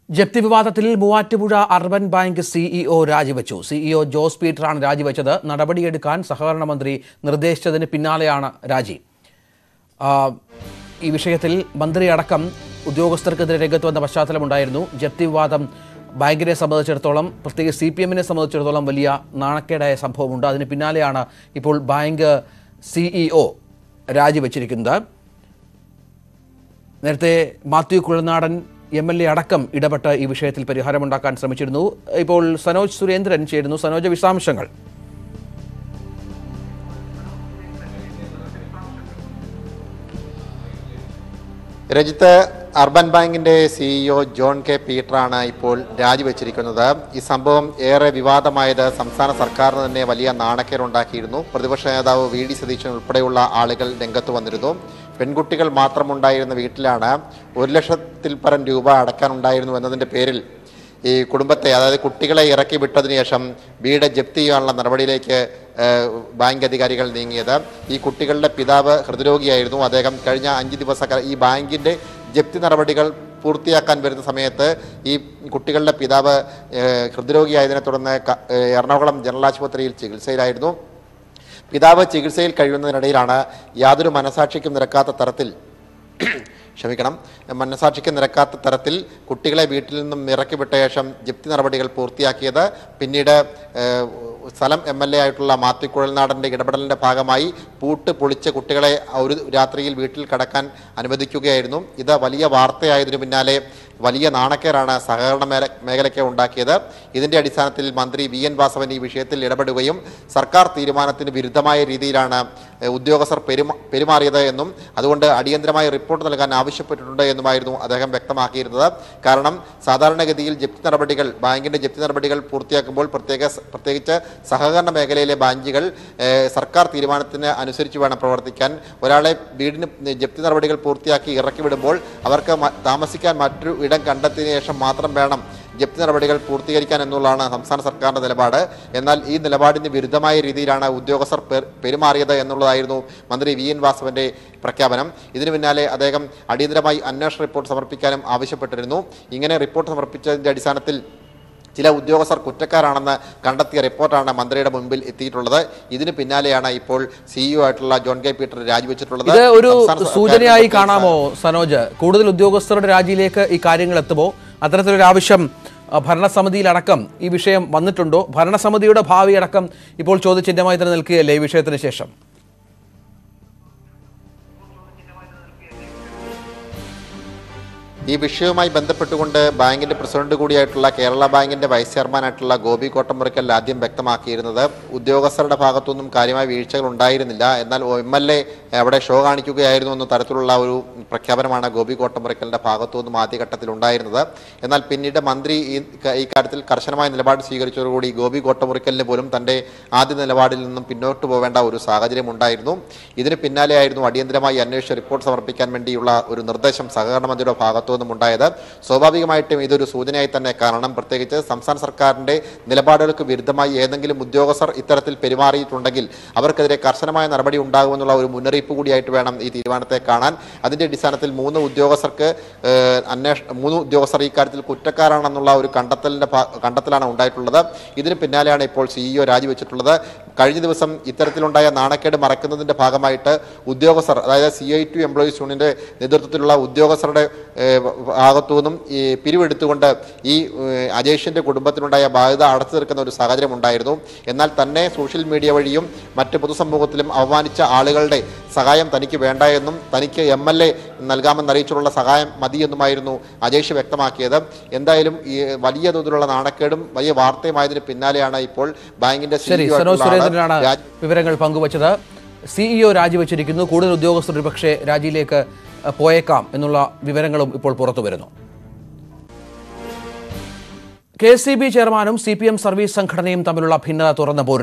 ജപ്തി വിവാദത്തിൽ Muvattupuzha urban bank CEO രാജിവെച്ചു സിഇഒ ജോസ് പീറ്ററാണ് രാജിവെച്ചത് നടപടിയെടുക്കാൻ സഹകരണ മന്ത്രി നിർദ്ദേശിച്ചതിന് പിന്നാലെയാണ് രാജി ആ, ഈ വിഷയത്തിൽ മന്ത്രി അടക്കം ഉദ്യോഗസ്ഥർക്കെതിരെ രംഗത്ത് വന്ന പശ്ചാത്തലമുണ്ടായിരുന്നു ജപ്തി വിവാദം ബാങ്കിനെ സംബന്ധിച്ചിടത്തോളം പ്രത്യേകിച്ച് സി പി എമ്മിനെ സംബന്ധിച്ചിടത്തോളം വലിയ നാണക്കേടായ സംഭവമുണ്ട് അതിന് പിന്നാലെയാണ് ഇപ്പോൾ ബാങ്ക് സിഇഒ രാജിവെച്ചിരിക്കുന്നത് നേരത്തെ Mathew Kuzhalnadan M L A അടക്കം ഇടപെട്ട് ഈ വിഷയത്തിൽ പരിഹാരമുണ്ടാക്കാൻ ശ്രമിച്ചിരുന്നു ഇപ്പോൾ സനോജ് സുരേന്ദ്രൻ ചേരുന്നു സനോജ് വിശദാംശങ്ങൾ രജിത്ത് അർബൻ ബാങ്കിന്റെ സിഇഒ ജോൺ കെ പീറ്ററാണ് ഇപ്പോൾ രാജിവെച്ചിരിക്കുന്നത് ഈ സംഭവം ഏറെ വിവാദമായത് സംസ്ഥാന സർക്കാരിന് തന്നെ വലിയ നാണക്കേടുണ്ടാക്കിയിരുന്നു പ്രതിപക്ഷ നേതാവ് വി ഡി സതീശൻ ഉൾപ്പെടെയുള്ള ആളുകൾ രംഗത്ത് വന്നിരുന്നു പെൺകുട്ടികൾ മാത്രമുണ്ടായിരുന്ന വീട്ടിലാണ് ഒരു ലക്ഷത്തിൽ പരം രൂപ അടയ്ക്കാനുണ്ടായിരുന്നു എന്നതിൻ്റെ പേരിൽ ഈ കുടുംബത്തെ അതായത് കുട്ടികളെ ഇറക്കി വിട്ടതിന് ശേഷം വീട് ജപ്തി ചെയ്യാനുള്ള നടപടിയിലേക്ക് ഏഹ്, ബാങ്ക് അധികാരികൾ നീങ്ങിയത് ഈ കുട്ടികളുടെ പിതാവ് ഹൃദ്രോഗിയായിരുന്നു അദ്ദേഹം കഴിഞ്ഞ അഞ്ച് ദിവസക്കാലം ഈ ബാങ്കിൻ്റെ ജപ്തി നടപടികൾ പൂർത്തിയാക്കാൻ വരുന്ന സമയത്ത് ഈ കുട്ടികളുടെ പിതാവ് ഏഹ്, ഹൃദ്രോഗിയായതിനെ തുടർന്ന് ക- ഏഹ്, എറണാകുളം ജനറൽ ആശുപത്രിയിൽ ചികിത്സയിലായിരുന്നു പിതാവ് ചികിത്സയിൽ കഴിയുന്നതിനിടയിലാണ് യാതൊരു മനസാക്ഷിക്കും നിരക്കാത്ത തരത്തിൽ ക്ഷമിക്കണം മനസാക്ഷിക്ക് നിരക്കാത്ത തരത്തിൽ കുട്ടികളെ വീട്ടിൽ നിന്നും ഇറക്കിവിട്ട ശേഷം ജപ്തി നടപടികൾ പൂർത്തിയാക്കിയത് പിന്നീട് ഏഹ്, സ്ഥലം എം എൽ എ ആയിട്ടുള്ള മാത്യു കുഴൽനാടൻ്റെ ഇടപെടലിൻ്റെ ഭാഗമായി പൂട്ട് പൊളിച്ച് കുട്ടികളെ ഒരു രാത്രിയിൽ വീട്ടിൽ കടക്കാൻ അനുവദിക്കുകയായിരുന്നു ഇത് വലിയ വാർത്തയായതിനു പിന്നാലെ വലിയ നാണക്കേടാണ് സഹകരണ മേഖല മേഖലയ്ക്ക് ഉണ്ടാക്കിയത് ഇതിൻ്റെ അടിസ്ഥാനത്തിൽ മന്ത്രി വി എൻ വാസവൻ ഈ വിഷയത്തിൽ ഇടപെടുകയും സർക്കാർ തീരുമാനത്തിന് വിരുദ്ധമായ രീതിയിലാണ് ഏഹ്, ഉദ്യോഗസ്ഥർ പെരുമ പെരുമാറിയത് എന്നും അതുകൊണ്ട് അടിയന്തരമായി റിപ്പോർട്ട് നൽകാൻ ആവശ്യപ്പെട്ടിട്ടുണ്ട് എന്നുമായിരുന്നു അദ്ദേഹം വ്യക്തമാക്കിയിരുന്നത് കാരണം സാധാരണഗതിയിൽ ജപ്തി നടപടികൾ ബാങ്കിൻ്റെ ജപ്തി നടപടികൾ പൂർത്തിയാക്കുമ്പോൾ പ്രത്യേക പ്രത്യേകിച്ച് സഹകരണ മേഖലയിലെ ബാങ്കുകൾ ഏഹ്, സർക്കാർ തീരുമാനത്തിന് അനുസരിച്ച് വേണം പ്രവർത്തിക്കാൻ ഒരാളെ വീടിന് ജപ്തി നടപടികൾ പൂർത്തിയാക്കി ഇറക്കി വിടുമ്പോൾ അവർക്ക് മ- താമസിക്കാൻ മറ്റൊരു ഇടം കണ്ടെത്തിയതിനു ശേഷം മാത്രം വേണം ജപ്തി നടപടികൾ പൂർത്തീകരിക്കാൻ എന്നുള്ളതാണ് സംസ്ഥാന സർക്കാരിന്റെ നിലപാട് എന്നാൽ ഈ നിലപാടിന് വിരുദ്ധമായ രീതിയിലാണ് ഉദ്യോഗസ്ഥർ പെർ- പെരുമാറിയത് എന്നുള്ളതായിരുന്നു മന്ത്രി വി എൻ വാസവന്റെ പ്രഖ്യാപനം ഇതിനു പിന്നാലെ അദ്ദേഹം അടിയന്തരമായി അന്വേഷണ റിപ്പോർട്ട് സമർപ്പിക്കാനും ആവശ്യപ്പെട്ടിരുന്നു ഇങ്ങനെ റിപ്പോർട്ട് സമർപ്പിച്ചതിന്റെ അടിസ്ഥാനത്തിൽ ചില ഉദ്യോഗസ്ഥർ കുറ്റക്കാരാണെന്ന് കണ്ടെത്തിയ റിപ്പോർട്ടാണ് മന്ത്രിയുടെ മുൻപിൽ എത്തിയിട്ടുള്ളത് ഇതിന് പിന്നാലെയാണ് ഇപ്പോൾ സിഇഒ ആയിട്ടുള്ള ജോൺ കെ പീറ്റർ രാജിവെച്ചിട്ടുള്ളത് ഇത് ഒരു സംസ്ഥാന സർക്കാരിന്റെ സൂചനയായി പ്രത്യേക കാണാമോ സനോജ് കൂടുതൽ ഉദ്യോഗസ്ഥരുടെ രാജിയിലേക്ക് ഈ കാര്യങ്ങൾ എത്തുമോ അത്തരത്തിലൊരു ആവശ്യം അഹ്, ഭരണസമിതിയിലടക്കം ഈ വിഷയം വന്നിട്ടുണ്ടോ ഭരണസമിതിയുടെ ഭാവി അടക്കം ഇപ്പോൾ ചോദ്യചിഹ്നമായി തന്നെ നിൽക്കുകയല്ലേ ഈ വിഷയത്തിന് ശേഷം ഈ വിഷയവുമായി ബന്ധപ്പെട്ടുകൊണ്ട് ബാങ്കിന്റെ പ്രസിഡന്റ് കൂടിയായിട്ടുള്ള കേരള ബാങ്കിന്റെ വൈസ് ചെയർമാനായിട്ടുള്ള ഗോപി കോട്ടമുറിക്കൽ ആദ്യം വ്യക്തമാക്കിയിരുന്നത് ഉദ്യോഗസ്ഥരുടെ ഭാഗത്തുനിന്നും കാര്യമായ വീഴ്ചകൾ ഉണ്ടായിരുന്നില്ല എന്നാൽ എം എൽ എ അവിടെ ഷോ കാണിക്കുകയായിരുന്നു എന്ന തരത്തിലുള്ള ഒരു പ്രഖ്യാപനമാണ് ഗോപി കോട്ടമുറിക്കലിന്റെ ഭാഗത്തുനിന്നും ആദ്യഘട്ടത്തിൽ ഉണ്ടായിരുന്നത് എന്നാൽ പിന്നീട് മന്ത്രി ഈ ക- ഈ കാര്യത്തിൽ കർശനമായ നിലപാട് സ്വീകരിച്ചതോടുകൂടി ഗോപി കോട്ടമുറിക്കലിന് പോലും തന്റെ ആദ്യ നിലപാടിൽ നിന്നും പിന്നോട്ട് പോവേണ്ട ഒരു സാഹചര്യം ഉണ്ടായിരുന്നു ഇതിന് പിന്നാലെയായിരുന്നു അടിയന്തരമായി അന്വേഷിച്ച റിപ്പോർട്ട് സമർപ്പിക്കാൻ വേണ്ടിയുള്ള ഒരു നിർദ്ദേശം സഹകരണ മന്ത്രിയുടെ ഭാഗത്തു നിന്നും ഉണ്ടായത് സ്വാഭാവികമായിട്ടും ഇതൊരു സൂചനയായി തന്നെ കാണണം പ്രത്യേകിച്ച് സംസ്ഥാന സർക്കാരിന്റെ നിലപാടുകൾക്ക് വിരുദ്ധമായി ഏതെങ്കിലും ഉദ്യോഗസ്ഥർ ഇത്തരത്തിൽ പെരുമാറിയിട്ടുണ്ടെങ്കിൽ അവർക്കെതിരെ കർശനമായ നടപടി ഉണ്ടാകുമെന്നുള്ള ഒരു മുന്നറിയിപ്പ് കൂടിയായിട്ട് വേണം ഈ തീരുമാനത്തെ കാണാൻ അതിന്റെ അടിസ്ഥാനത്തിൽ മൂന്ന് ഉദ്യോഗസ്ഥർക്ക് ഏഹ്, അന്വേഷ മൂന്ന് ഉദ്യോഗസ്ഥർ ഈ കാര്യത്തിൽ കുറ്റക്കാരാണെന്നുള്ള ഒരു കണ്ടെത്തലിന്റെ ഭാ- കണ്ടെത്തലാണ് ഉണ്ടായിട്ടുള്ളത് ഇതിന് പിന്നാലെയാണ് ഇപ്പോൾ സിഇഒ രാജിവെച്ചിട്ടുള്ളത് കഴിഞ്ഞ ദിവസം ഇത്തരത്തിലുണ്ടായ നാണക്കേട് മറക്കുന്നതിന്റെ ഭാഗമായിട്ട് ഉദ്യോഗസ്ഥർ അതായത് സി ഐ ടു എംപ്ലോയീസ് യൂണിയന്റെ നേതൃത്വത്തിലുള്ള ഉദ്യോഗസ്ഥരുടെ ഏഹ്, ഭാഗത്തു നിന്നും ഈ പിരിവെടുത്തുകൊണ്ട് ഈ ഏഹ്, അജേഷിന്റെ കുടുംബത്തിനുണ്ടായ ബാധ്യത അടച്ചു തീർക്കുന്ന ഒരു സാഹചര്യം ഉണ്ടായിരുന്നു എന്നാൽ തന്നെ സോഷ്യൽ മീഡിയ വഴിയും മറ്റ് പൊതുസമൂഹത്തിലും അവമാനിച്ച ആളുകളുടെ സഹായം തനിക്ക് വേണ്ട എന്നും തനിക്ക് എം എൽ എ നൽകാമെന്നറിയിച്ചുള്ള സഹായം മതിയെന്നുമായിരുന്നു അജേഷ് വ്യക്തമാക്കിയത് എന്തായാലും ഈ വലിയ തോതിലുള്ള നാണക്കേടും വലിയ വാർത്തയുമായതിന് പിന്നാലെയാണ് ഇപ്പോൾ ബാങ്കിന്റെ ശരി CEO സനോജ് ആയിട്ടുള്ള ആള് സുരേന്ദ്രനാണ് രാജ് വിവരങ്ങൾ പങ്കുവച്ചത് സിഇഒ രാജിവെച്ചിരിക്കുന്നു കൂടുതൽ ഉദ്യോഗസ്ഥർ ഒരുപക്ഷെ രാജിയിലേക്ക് അഹ്, പോയേക്കാം എന്നുള്ള വിവരങ്ങളും ഇപ്പോൾ പുറത്തു വരുന്നു കെ സി ബി ചെയർമാനും സി പി എം സർവീസ് സംഘടനയും തമ്മിലുള്ള ഭിന്നത തുറന്ന പോരും